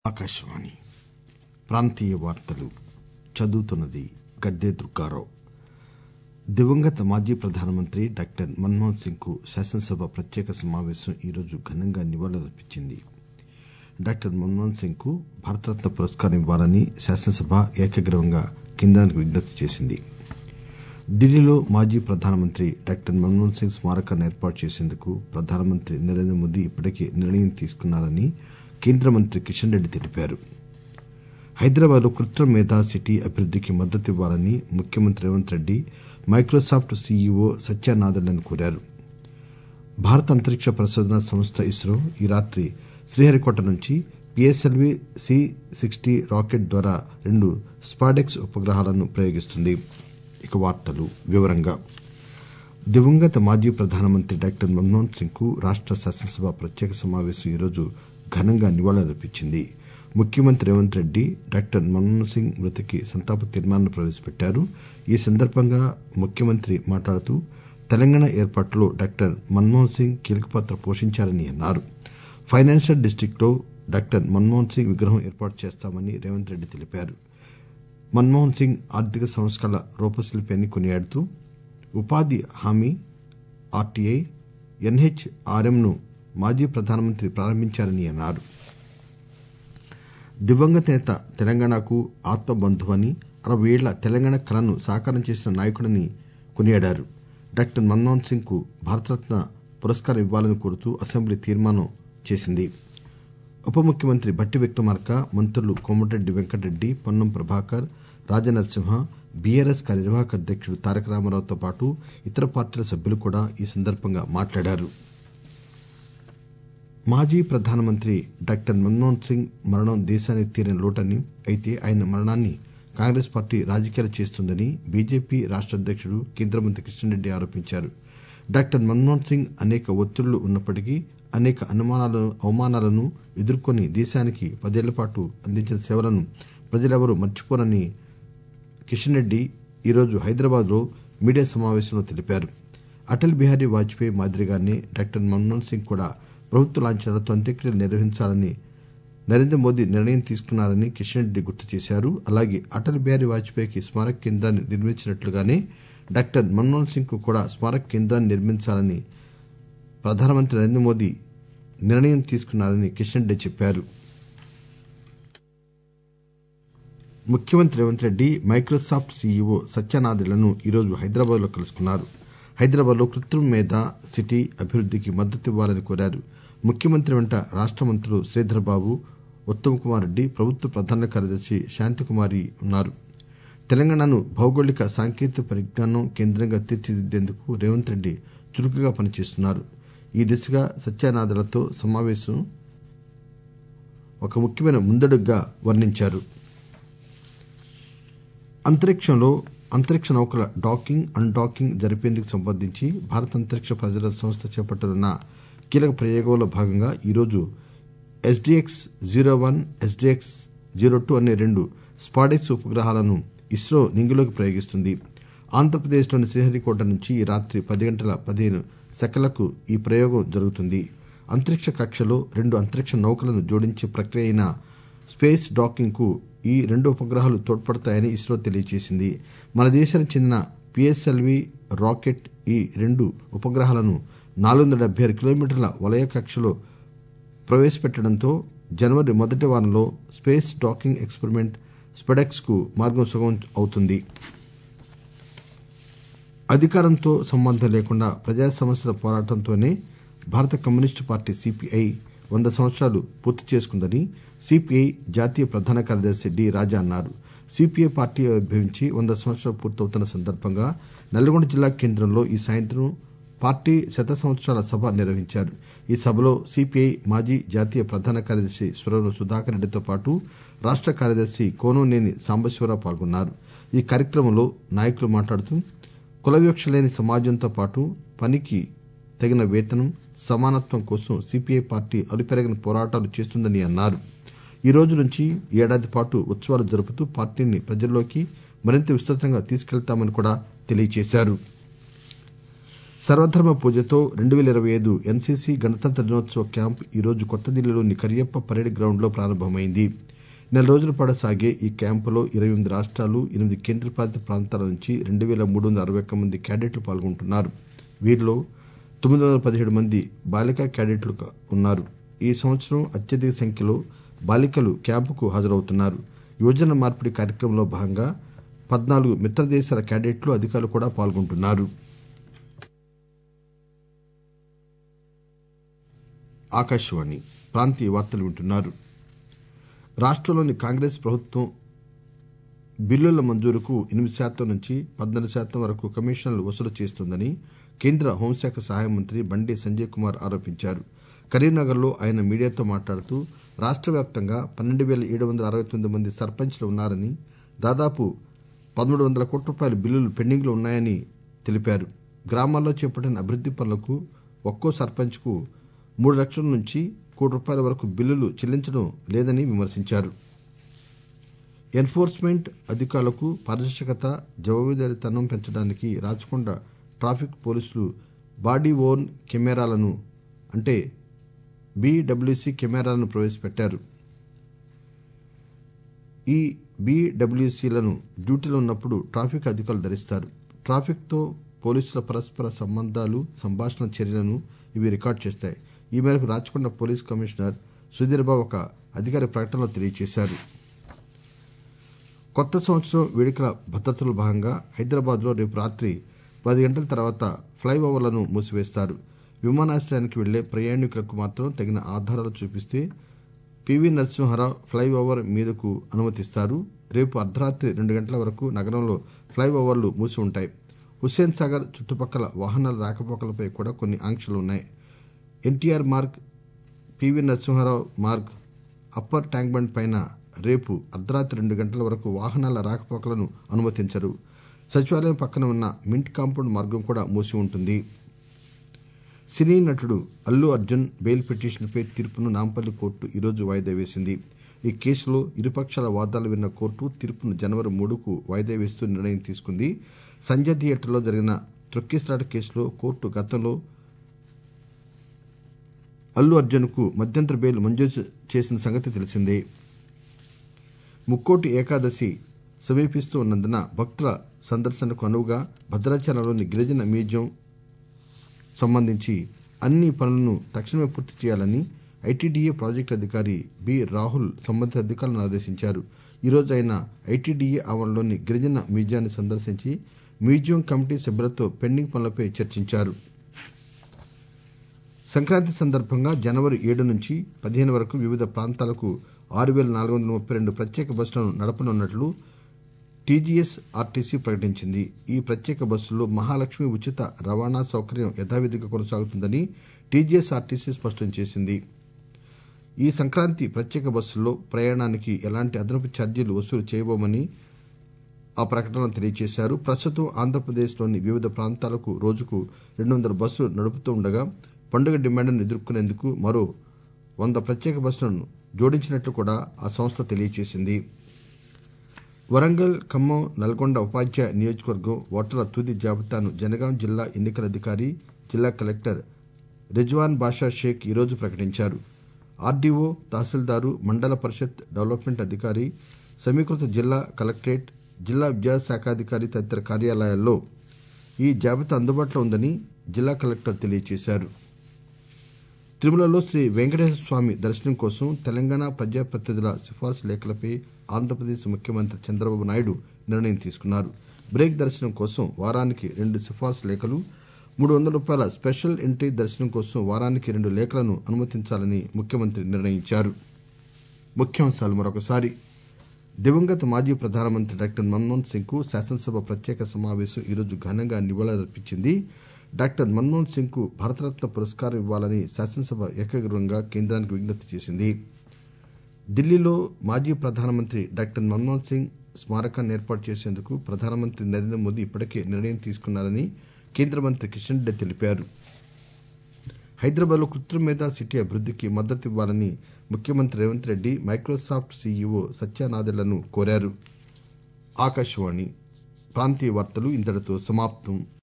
ఆకాశవాణి ప్రాంతీయ వార్తలు చదువుతున్నది గద్దె దుర్గారావు దివంగత మాజీ ప్రధానమంత్రి డాక్టర్ మన్మోహన్ సింగ్ కు శాసనసభ ప్రత్యేక సమావేశం ఈరోజు ఘనంగా నివాళులర్పించింది డాక్టర్ మన్మోహన్ సింగ్ కు భారతరత్న పురస్కారం ఇవ్వాలని శాసనసభ ఏకగ్రీవంగా కేంద్రానికి విజ్ఞప్తి చేసింది ఢిల్లీలో మాజీ ప్రధానమంత్రి డాక్టర్ మన్మోహన్ సింగ్ స్మారకాన్ని ఏర్పాటు చేసేందుకు ప్రధానమంత్రి నరేంద్ర మోదీ ఇప్పటికే నిర్ణయం తీసుకున్నారని కేంద్ర మంత్రి కిషన్ రెడ్డి తెలిపారు హైదరాబాద్ లో కృత్రిమ మేధా సిటీ అభివృద్దికి మద్దతివ్వాలని ముఖ్యమంత్రి రేవంత్ రెడ్డి మైక్రోసాప్ట్ సీఈఓ సత్య నాదెళ్లను కోరారు భారత అంతరిక్ష పరిశోధనా సంస్థ ఇస్రో ఈ రాత్రి శ్రీహరికోట నుంచి పిఎస్ఎల్వి సి సిక్స్టీ రాకెట్ ద్వారా రెండు స్పాడెక్స్ ఉపగ్రహాలను ప్రయోగిస్తుంది ఇక వార్తలు వివరంగా దివంగత మాజీ ప్రధానమంత్రి డాక్టర్ మన్మోహన్ సింగ్ కు రాష్ట శాసనసభ ప్రత్యేక సమావేశం ఈరోజు ఘనంగా నివాళులర్పించింది ముఖ్యమంత్రి రేవంత్ రెడ్డి డాక్టర్ మన్మోహన్ సింగ్ మృతికి సంతాప తీర్మానాన్ని ప్రవేశపెట్టారు ఈ సందర్బంగా ముఖ్యమంత్రి మాట్లాడుతూ తెలంగాణ ఏర్పాటులో డాక్టర్ మన్మోహన్ సింగ్ కీలక పాత్ర పోషించారని అన్నారు ఫైనాన్షియల్ డిస్టిక్ట్ లో డాక్టర్ మన్మోహన్ సింగ్ విగ్రహం ఏర్పాటు చేస్తామని రేవంత్ రెడ్డి తెలిపారు మన్మోహన్ సింగ్ ఆర్థిక సంస్కరణల రూపశిల్పి అని కొనియాడుతూ ఉపాధి హామీ ఆర్టీఐ ఎన్హెచ్ఆర్ఎం ను మాజీ ప్రధానమంత్రి ప్రారంభించారని అన్నారు దివంగత నేత తెలంగాణకు ఆత్మబంధువని అరవై ఏళ్ల తెలంగాణ కలను సాకారం చేసిన నాయకుడని కొనియాడారు డాక్టర్ మన్మోహన్ సింగ్ కు భారతరత్న పురస్కారం ఇవ్వాలని కోరుతూ అసెంబ్లీ తీర్మానం చేసింది ఉప ముఖ్యమంత్రి భట్టి విక్రమార్క మంత్రులు కోమటిరెడ్డి వెంకటరెడ్డి పొన్నం ప్రభాకర్ రాజనరసింహ బీఆర్ఎస్ కార్యనిర్వాహక అధ్యకుడు తారక రామారావుతో పాటు ఇతర పార్టీల సభ్యులు కూడా ఈ సందర్బంగా మాట్లాడారు మాజీ ప్రధానమంత్రి డాక్టర్ మన్మోహన్ సింగ్ మరణం దేశానికి తీరని లోటని అయితే ఆయన మరణాన్ని కాంగ్రెస్ పార్టీ రాజకీయాలు చేస్తోందని బీజేపీ రాష్ట అధ్యకుడు కేంద్ర మంత్రి కిషన్ రెడ్డి ఆరోపించారు డాక్టర్ మన్మోహన్ సింగ్ అనేక ఒత్తిళ్లు ఉన్నప్పటికీ అనేక అవమానాలను ఎదుర్కొని దేశానికి పదేళ్ల పాటు అందించిన సేవలను ప్రజలెవరూ మర్చిపోరని కిషన్ రెడ్డి ఈరోజు హైదరాబాద్ లో మీడియా సమావేశంలో తెలిపారు అటల్ బిహారీ వాజ్ పేయి మాదిరిగానే డాక్టర్ మన్మోహన్ సింగ్ కూడా ప్రభుత్వ లాంఛనాలతో అంత్యక్రియలు నిర్వహించాలని నరేంద్ర మోదీ నిర్ణయం తీసుకున్నారని కిషన్ రెడ్డి గుర్తు చేశారు అలాగే అటల్ బిహారీ వాజ్ పేయికి స్మారక కేంద్రాన్ని నిర్మించినట్లుగానే డాక్టర్ మన్మోహన్ సింగ్ కు కూడా స్మారక కేంద్రాన్ని నిర్మించాలని ప్రధానమంత్రి నరేంద్ర మోదీ నిర్ణయం తీసుకున్నారని కిషన్ రెడ్డి చెప్పారు ముఖ్యమంత్రి రేవంత్ రెడ్డి మైక్రోసాప్ట్ సీఈఓ సత్య నాదెళ్లను ఈరోజు హైదరాబాద్ లో కలుసుకున్నారు హైదరాబాద్ లో కృత్రిమ మేధా సిటీ అభివృద్దికి మద్దతివ్వాలని కోరారు ముఖ్యమంత్రి వెంట రాష్ట మంత్రులు శ్రీధర్ బాబు ఉత్తమ్ కుమార్ రెడ్డి ప్రభుత్వ ప్రధాన కార్యదర్శి శాంతికుమారి ఉన్నారు తెలంగాణను భౌగోళిక సాంకేతిక పరిజ్ఞానం కేంద్రంగా తీర్చిదిద్దేందుకు రేవంత్ రెడ్డి చురుకుగా పనిచేస్తున్నారు ఈ దిశగా సత్యనాదెళ్లతో సమావేశం ఒక ముఖ్యమైన ముందడుగుగా వర్ణించారు అంతరిక్షంలో అంతరిక్ష నౌకల డాకింగ్ అన్ డాకింగ్ జరిపేందుకు సంబంధించి భారత అంతరిక్ష పరిశోధన సంస్థ చేపట్టనున్న కీలక ప్రయోగంలో భాగంగా ఈరోజు SDX zero one SDX zero two అనే రెండు స్పాడెక్స్ ఉపగ్రహాలను ఇస్రో నింగిలోకి ప్రయోగిస్తుంది ఆంధ్రప్రదేశ్లోని శ్రీహరికోట నుంచి ఈ రాత్రి పది గంటల పదిహేను సెకన్లకు ఈ ప్రయోగం జరుగుతుంది అంతరిక్ష కక్షలో రెండు అంతరిక్ష నౌకలను జోడించే ప్రక్రియ అయిన స్పేస్ డాకింగ్ కు ఈ రెండు ఉపగ్రహాలు తోడ్పడతాయని ఇస్రో తెలియజేసింది మన దేశానికి చెందిన పిఎస్ఎల్వి రాకెట్ ఈ రెండు ఉపగ్రహాలను నాలుగు వందల డెబ్బై ఆరు కిలోమీటర్ల వలయ కక్షలో ప్రవేశపెట్టడంతో జనవరి మొదటి వారంలో స్పేస్ డాకింగ్ ఎక్స్పెరిమెంట్ స్పెడెక్స్ కు మార్గం సుగమం అవుతుంది అధికారంతో సంబంధం లేకుండా ప్రజా సమస్యల పోరాటంతోనే భారత కమ్యూనిస్టు పార్టీ సిపిఐ వంద సంవత్సరాలు పూర్తి చేసుకుందని సిపిఐ జాతీయ ప్రధాన కార్యదర్శి డి రాజా అన్నారు సిపిఐ పార్టీ ఆవిర్భవించి వంద సంవత్సరాలు పూర్తవుతున్న సందర్భంగా నల్గొండ జిల్లా కేంద్రంలో ఈ సాయంత్రం పార్టీ శత సంవత్సరాల సభ నిర్వహించారు ఈ సభలో సిపిఐ మాజీ జాతీయ ప్రధాన కార్యదర్శి సురవరం సుధాకర్ రెడ్డితో పాటు రాష్ట కార్యదర్శి కోనంనేని సాంబశివరావు పాల్గొన్నారు ఈ కార్యక్రమంలో నాయకులు మాట్లాడుతూ కుల వివక్ష లేని సమాజంతో పాటు పనికి తగిన వేతనం సమానత్వం కోసం సిపిఐ పార్టీ అలుపెరగని పోరాటాలు చేస్తుందని అన్నారు ఈ రోజు నుంచి ఏడాది పాటు ఉత్సవాలు జరుపుతూ పార్టీని ప్రజల్లోకి మరింత విస్తృతంగా తీసుకెళ్తామని కూడా తెలియజేశారు సర్వధర్మ పూజతో రెండు పేల ఇరవై ఐదు ఎన్సీసీ గణతంత్ర దినోత్సవ క్యాంప్ ఈరోజు కొత్తదిల్లీలోని కరియప్ప పరేడ్ గ్రౌండ్ లో ప్రారంభమైంది నెల రోజుల పాటు సాగే ఈ క్యాంపులో ఇరవై ఎనిమిది రాష్టాలు ఎనిమిది కేంద్రపాలిత ప్రాంతాల నుంచి రెండు పేల మూడు వందల అరవై ఒక్క మంది క్యాడెట్లు పాల్గొంటున్నారు వీరిలో తొమ్మిది వందల పదిహేడు మంది బాలికా క్యాడెట్లు ఉన్నారు ఈ సంవత్సరం అత్యధిక సంఖ్యలో బాలికలు క్యాంపుకు హాజరవుతున్నారు యువజన మార్పిడి కార్యక్రమంలో భాగంగా పద్నాలుగు మిత్ర దేశాల క్యాడెట్లు అధికారులు కూడా పాల్గొంటున్నారు ఆకాశవాణి ప్రాంతీయ వార్తలు వింటున్నారు రాష్టంలోని కాంగ్రెస్ ప్రభుత్వం బిల్లుల మంజూరుకు ఎనిమిది శాతం నుంచి పద్నాలుగు శాతం వరకు కమిషన్లు వసూలు చేస్తోందని కేంద్ర హోంశాఖ సహాయ మంత్రి బండి సంజయ్ కుమార్ ఆరోపించారు కరీంనగర్ లో ఆయన మీడియాతో మాట్లాడుతూ రాష్ట వ్యాప్తంగా పన్నెండు పేల ఏడు వందల అరవై తొమ్మిది మంది సర్పంచ్లు ఉన్నారని దాదాపు పదమూడు వందల కోట్ల రూపాయల బిల్లులు పెండింగ్ లో ఉన్నాయని తెలిపారు గ్రామాల్లో చేపట్టిన అభివృద్ది పనులకు ఒక్కో సర్పంచ్ కు మూడు లక్షల నుంచి కోటి రూపాయల వరకు బిల్లులు చెల్లించడం లేదని విమర్శించారు ఎన్ఫోర్స్మెంట్ అధికారులకు పారదర్శకత జవాబుదారీతనం పెంచడానికి రాచకొండ ట్రాఫిక్ పోలీసులు బాడీ ఓర్న్ కెమెరాలను అంటే బీడబ్ల్యూసీ కెమెరాలను ప్రవేశపెట్టారు ఈ బీడబ్ల్యూసీలను డ్యూటీలో ఉన్నప్పుడు ట్రాఫిక్ అధికారులు ధరిస్తారు ట్రాఫిక్ తో పోలీసుల పరస్పర సంబంధాలు సంభాషణ చర్యలను ఇవి రికార్డు చేస్తాయి ఈ మేరకు రాచకొండ పోలీస్ కమిషనర్ సుధీర్ బాబు ఒక అధికారిక ప్రకటనలో తెలియజేశారు కొత్త సంవత్సరం వేడుకల భద్రతలో భాగంగా హైదరాబాద్ లో రేపు రాత్రి పది గంటల తర్వాత ఫ్లై ఓవర్లను మూసివేస్తారు విమానాశ్రయానికి వెళ్లే ప్రయాణికులకు మాత్రం తగిన ఆధారాలు చూపిస్తే పివి నరసింహారావు ఫ్లై ఓవర్ మీదకు అనుమతిస్తారు రేపు అర్ధరాత్రి రెండు గంటల వరకు నగరంలో ఫ్లై ఓవర్లు మూసి ఉంటాయి హుస్సేన్ సాగర్ చుట్టుపక్కల వాహనాల రాకపోకలపై కూడా కొన్ని ఆంక్షలు ఉన్నాయి NTR Marg PV Narasimha Rao Marg upper tank bund పైన రేపు అర్ధరాత్రి రెండు గంటల వరకు వాహనాల రాకపోకలను అనుమతించరు సచివాలయం పక్కన ఉన్న మింట్ కాంపౌండ్ మార్గం కూడా మూసి ఉంటుంది సినీ నటుడు అల్లు అర్జున్ బెయిల్ పిటిషన్పై తీర్పును నాంపల్లి కోర్టు ఈరోజు వాయిదా వేసింది ఈ కేసులో ఇరుపక్షాల వాదాలు విన్న కోర్టు తీర్పును జనవరి మూడుకు వాయిదా వేస్తూ నిర్ణయం తీసుకుంది సంజయ్ థియేటర్లో జరిగిన తొక్కిసలాట కేసులో కోర్టు గతంలో అల్లు అర్జున్ కు మధ్యంతర బెయిల్ మంజూరు చేసిన సంగతి తెలిసిందే ముక్కోటి ఏకాదశి సమీపిస్తూ ఉన్నందున భక్తుల సందర్శనకు అనువుగా భద్రాచలంలోని గిరిజన మ్యూజియం సంబంధించి అన్ని పనులను తక్షణమే పూర్తి చేయాలని ఐటీడీఏ ప్రాజెక్టు అధికారి బి రాహుల్ సంబంధిత అధికారులను ఆదేశించారు ఈరోజు ఆయన ఐటీడీఏ ఆవరణలోని గిరిజన మ్యూజియాన్ని సందర్శించి మ్యూజియం కమిటీ సభ్యులతో పెండింగ్ పనులపై చర్చించారు సంక్రాంతి సందర్భంగా జనవరి ఏడు నుంచి పదిహేను వరకు వివిధ ప్రాంతాలకు ఆరు పేల నాలుగు వందల ముప్పై రెండు ప్రత్యేక బస్సులను నడపనున్నట్లు టీజీఎస్ ఆర్టీసీ ప్రకటించింది ఈ ప్రత్యేక బస్సుల్లో మహాలక్ష్మి ఉచిత రవాణా సౌకర్యం యథావిధిగా కొనసాగుతుందని టీజీఎస్ ఆర్టీసీ స్పష్టం చేసింది ఈ సంక్రాంతి ప్రత్యేక బస్సుల్లో ప్రయాణానికి ఎలాంటి అదనపు ఛార్జీలు వసూలు చేయబోమని ఆ ప్రకటనలో తెలియజేశారు ప్రస్తుతం ఆంధ్రప్రదేశ్లోని వివిధ ప్రాంతాలకు రోజుకు రెండు వందల బస్సులు నడుపుతూ ఉండగా పండుగ డిమాండ్ను ఎదుర్కొనేందుకు మరో వంద ప్రత్యేక బస్సులను జోడించినట్లు కూడా ఆ సంస్థ తెలియజేసింది వరంగల్ ఖమ్మం నల్గొండ ఉపాధ్యాయ నియోజకవర్గం ఓటర్ల తుది జాబితాను జనగాం జిల్లా ఎన్నికల అధికారి జిల్లా కలెక్టర్ రిజ్వాన్ బాషా షేక్ ఈరోజు ప్రకటించారు ఆర్డీఓ తహసీల్దారు మండల పరిషత్ డెవలప్మెంట్ అధికారి సమీకృత జిల్లా కలెక్టరేట్ జిల్లా విద్యాశాఖాధికారి తదితర కార్యాలయాల్లో ఈ జాబితా అందుబాటులో ఉందని జిల్లా కలెక్టర్ తెలియజేశారు తిరుమలలో శ్రీ వెంకటేశ్వర స్వామి దర్శనం కోసం తెలంగాణ ప్రజాప్రతినిధుల సిఫార్సు లేఖలపై ఆంధ్రప్రదేశ్ ముఖ్యమంత్రి చంద్రబాబు నాయుడు నిర్ణయం తీసుకున్నారు బ్రేక్ దర్శనం కోసం వారానికి రెండు సిఫార్సు లేఖలు మూడు వందల రూపాయల స్పెషల్ ఎంట్రీ దర్శనం కోసం వారానికి రెండు లేఖలను అనుమతించాలని ముఖ్యమంత్రి నిర్ణయించారు ముఖ్యాంశాలు మరొకసారి దివంగత మాజీ ప్రధానమంత్రి డాక్టర్ మన్మోహన్ సింగ్ కు శాసనసభ ప్రత్యేక సమావేశం ఈరోజు ఘనంగా నివాళులర్పించింది డాక్టర్ మన్మోహన్ సింగ్ కు భారతరత్న పురస్కారం ఇవ్వాలని శాసనసభ ఏకగ్రీవంగా కేంద్రానికి విజ్ఞప్తి చేసింది ఢిల్లీలో మాజీ ప్రధానమంత్రి డాక్టర్ మన్మోహన్ సింగ్ స్మారకాన్ని ఏర్పాటు చేసేందుకు ప్రధానమంత్రి నరేంద్ర మోదీ ఇప్పటికే నిర్ణయం తీసుకున్నారని కేంద్ర మంత్రి కిషన్ రెడ్డి తెలిపారు హైదరాబాద్ లో కృత్రిమ మేధా సిటీ అభివృద్దికి మద్దతు ఇవ్వాలని ముఖ్యమంత్రి రేవంత్ రెడ్డి మైక్రోసాఫ్ట్ సీఈఓ సత్య నాదెళ్లను కోరారు ఆకాశవాణి ప్రాంతీయ వార్తలు ఇంతటితో సమాప్తం